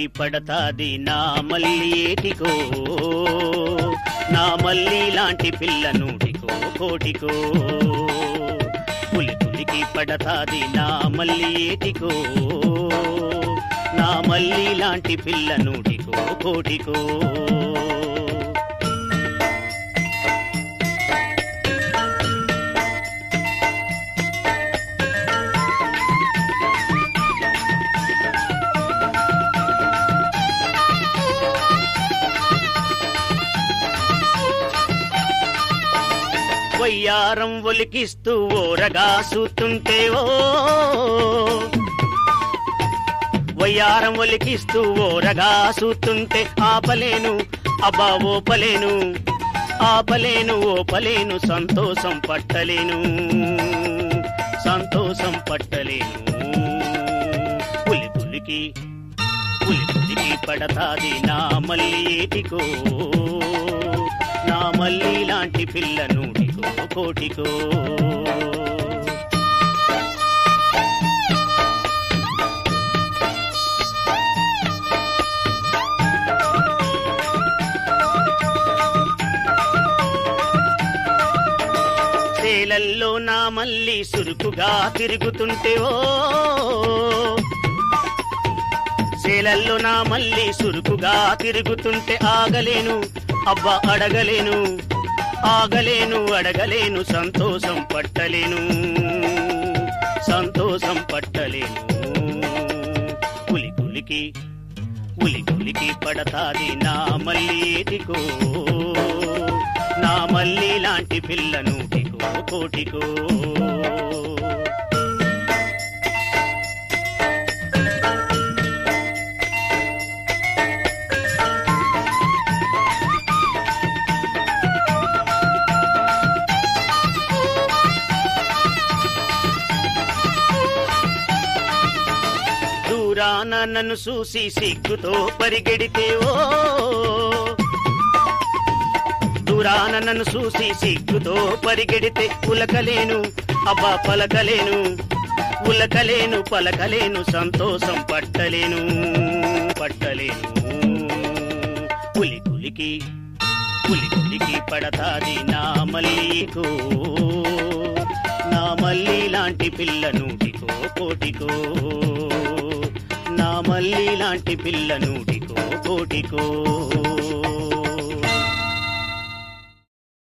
పడతాది నా మల్లి ఏటికో నా మల్లి లాంటి పిల్ల నూటికో కోటికో పులి పులికి పడతాది నా మల్లి ఏటికో నా మల్లి లాంటి పిల్ల నూటికో కోటికో వయ్యారం ఒలికిస్తూ ఓరగా సూతుంటే ఓ వయ్యారం ఒలికిస్తూ ఓరగా సూతుంటే ఆపలేను అబ్బా ఓపలేను ఆపలేను ఓపలేను సంతోషం పట్టలేను సంతోషం పట్టలేను పులి పులికి పులి పులికి పడతాది నా మల్లి ఏటికో నా మల్లి లాంటి పిల్ల నూటికో కోటికో సేలల్లో నా మల్లి సురుకుగా తిరుగుతుంటే ఓ సేలల్లో నా మల్లి సురుకుగా తిరుగుతుంటే ఆగలేను అబ్బా అడగలేను ఆగలేను అడగలేను సంతోషం పట్టలేను సంతోషం పట్టలేను పులి పులికి పులి పులికి పడతాది నా మల్లి ఏటికో నా మల్లి లాంటి పిల్ల నూటికో కోటికో దూరాన నన్ను చూసి సిగ్గుతో పరిగెడితే ఓ దూరాన నన్ను చూసి సిగ్గుతో పరిగెడితే ఉలకలేను అబ్బా పలకలేను ఉలకలేను పలకలేను సంతోషం పట్టలేను పట్టలేను పులి పులికి పులి పులికి పడతాది నా మల్లికో నా మల్లి లాంటి పిల్ల నూటికో కోటికో నా మల్లి లాంటి పిల్ల నూటికో కోటికో